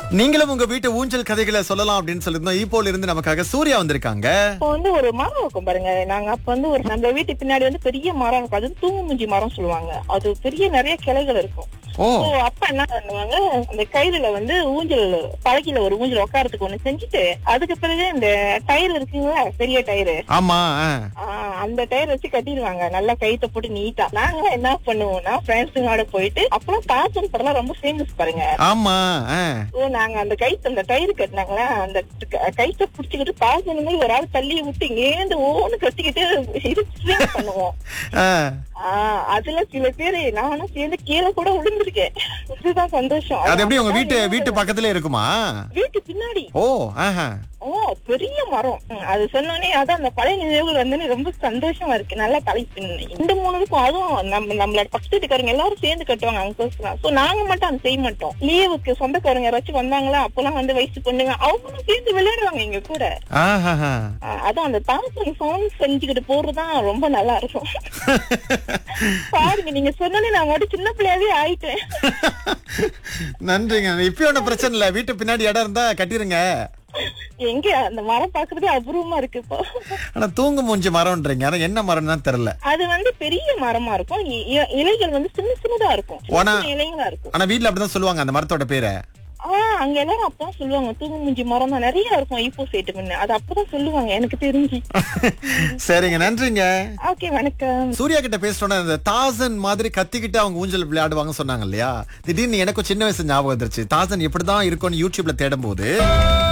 நீங்களும் உங்க வீட்டு ஊஞ்சல் கதைகளை சொல்லலாம் அப்படின்னு சொல்லியிருந்தோம் இப்போல இருந்து நமக்காக சூர்யா வந்திருக்காங்க இப்போ வந்து ஒரு மரம் இருக்கும் பாருங்க நாங்க அப்ப வந்து ஒரு நம்ம வீட்டு பின்னாடி வந்து பெரிய மரம் இருக்கும் அது தூங்குமுஞ்சி மரம் சொல்லுவாங்க அது பெரிய நிறைய கிளைகள் இருக்கும் ஓ So, அப்பா என்ன பண்ணுவாங்க அந்த கயிறுல வந்து ஊஞ்சல் பழகில ஒரு ஊஞ்சல் உட்காரத்துக்கு ஒண்ணு செஞ்சுட்டு அதுக்கு பிறகு இந்த டயர் இருக்குங்களா பெரிய டயரு ஆமா ஆ. ஆஹ் அந்த டயர் வச்சு கட்டிடுவாங்க நல்லா கைத்த போட்டு நீட்டா நாங்க என்ன பண்ணுவோம்னா ஃப்ரெண்ட்ஸுங்களோட போயிட்டு அப்புறம் பாசன் படம் ரொம்ப ஃபேமஸ் பாருங்க ஆமா ஆ. ஓ நாங்க அந்த கைத்து அந்த டயர் கட்டினாங்களா அந்த க- கைத்த புடிச்சுக்கிட்டு பாசன மாதிரி ஒரு ஆள் தள்ளி விட்டு இங்கேந்து ஓன்னு கத்திக்கிட்டு இது swing பண்ணுவோம் ஆ. ஆஹ் அதுல சில பேரு நானும் சேர்ந்து கீழே கூட விழுந்திருக்கேன் இதுதான் சந்தோஷம் அது எப்படி உங்க வீட்டு வீட்டு பக்கத்துல இருக்குமா வீட்டு பின்னாடி ஓ ஆஹா ஓ பெரிய மரம் ம், அது சொன்னோடனே அதான் அந்த பழைய நினைவுகள் வந்து ரொம்ப சந்தோஷமா இருக்கு நல்லா தலைப்பு இந்த மூணுக்கும் அதுவும் நம்ம நம்மளோட பக்கத்து வீட்டுக்காரங்க எல்லாரும் சேர்ந்து கட்டுவாங்க அங்கிள்ஸ்லாம் சோ நாங்க மட்டும் அதை செய்ய மாட்டோம் லீவுக்கு சொந்தக்காரங்க யாராச்சும் வந்தாங்களா அப்பெல்லாம் வந்து வயசு பொண்ணுங்க அவங்களும் சேர்ந்து விளையாடுவாங்க எங்க கூட ஆஹா ஆ, அதான் அந்த தாசன் சவுண்ட் செஞ்சுக்கிட்டு போறதுதான் ரொம்ப நல்லா இருக்கும் பாருங்க நீங்க சொன்னோன்னே நான் மட்டும் சின்ன பிள்ளையாவே ஆயிட்டேன் நன்றிங்க இப்பயும் ஒன்றும் பிரச்சனை இல்ல வீட்டு பின்னாடி இடம் இருந்தா கட்டிருங்க எங்க அந்த மரம் பாக்குறதே அபூர்வமா இருக்கு இப்போ ஆனா தூங்கு மூஞ்சி மரம்ன்றீங்க ஆனா என்ன மரம்னு தான் தெரியல அது வந்து பெரிய மரமா இருக்கும் இ- இ- இலைகள் வந்து சின்ன சின்னதா இருக்கும் சின்ன ஆனா- சின்ன இலைகளா இருக்கும் ஆனா வீட்ல அப்படிதான் சொல்லுவாங்க அந்த மரத்தோட பேரை ஆஹ் அங்க எல்லாரும் அப்பதான் சொல்லுவாங்க தூங்குமுஞ்சி மரம் தான் நிறைய இருக்கும் ஈப்போ சைட்டு முன்ன அது அப்பதான் சொல்லுவாங்க எனக்கு தெரிஞ்சு சரிங்க நன்றிங்க ஓகே வணக்கம் சூர்யா கிட்ட பேசிட்டோன்னா இந்த தாசன் மாதிரி கத்திக்கிட்டு அவங்க ஊஞ்சல் விளையாடுவாங்க சொன்னாங்க இல்லையா திடீர்னு எனக்கும் சின்ன வயசு ஞாபகம் வந்துருச்சு தாசன் எப்படிதான் இருக்கும்னு யூடியூப்ல தேடும் போது